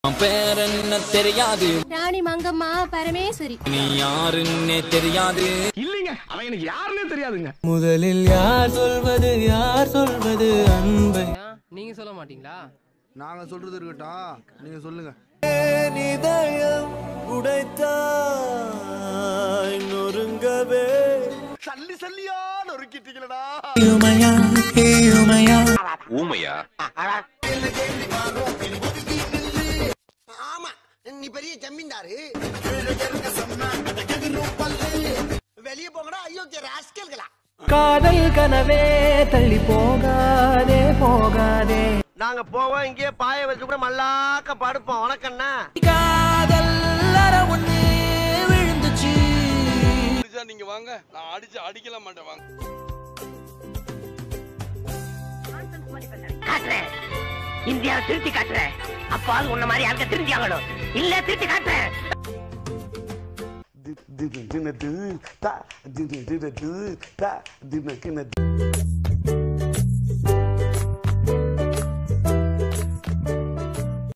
பேர் என்ன தெரியாது ராணி மங்கம்மா பரமேஸ்வரி நீ யாருன்னே தெரியாது இல்லைங்க அவன் எனக்கு யாருன்னே தெரியாதுங்க முதலில் யார் சொல்வது யார் சொல்வது அன்பை நீங்க சொல்ல மாட்டீங்களா நாங்க சொல்றது இருக்கட்டும் நீங்க சொல்லுங்க இதயம் உடைத்தாய் நொறுங்கவே சல்லி சல்லியா நொறுக்கிட்டீங்களடா இயுமையா இயுமையா ஊமையா ஆமா நீ பெரிய ஜமீன்தாரு வெளியே போங்கடா அயோக்கிய ராஸ்கல்களா காதல் கனவே தள்ளி போகாதே போகாதே நாங்க போவோம் இங்கே பாய வச்சு கூட மல்லாக்க படுப்போம் வணக்கண்ணா காதல் அற ஒண்ணு விழுந்துச்சு நீங்க வாங்க நான் அடிச்சு அடிக்கல மாட்டேன் வாங்க காட்டுறேன் இந்தியாவை திருத்தி காட்டுறேன் அப்பாவது உன்ன மாதிரி யாருக்க திருத்தி ஆகணும் இல்ல திருத்தி காட்டுறேன் தின தின தின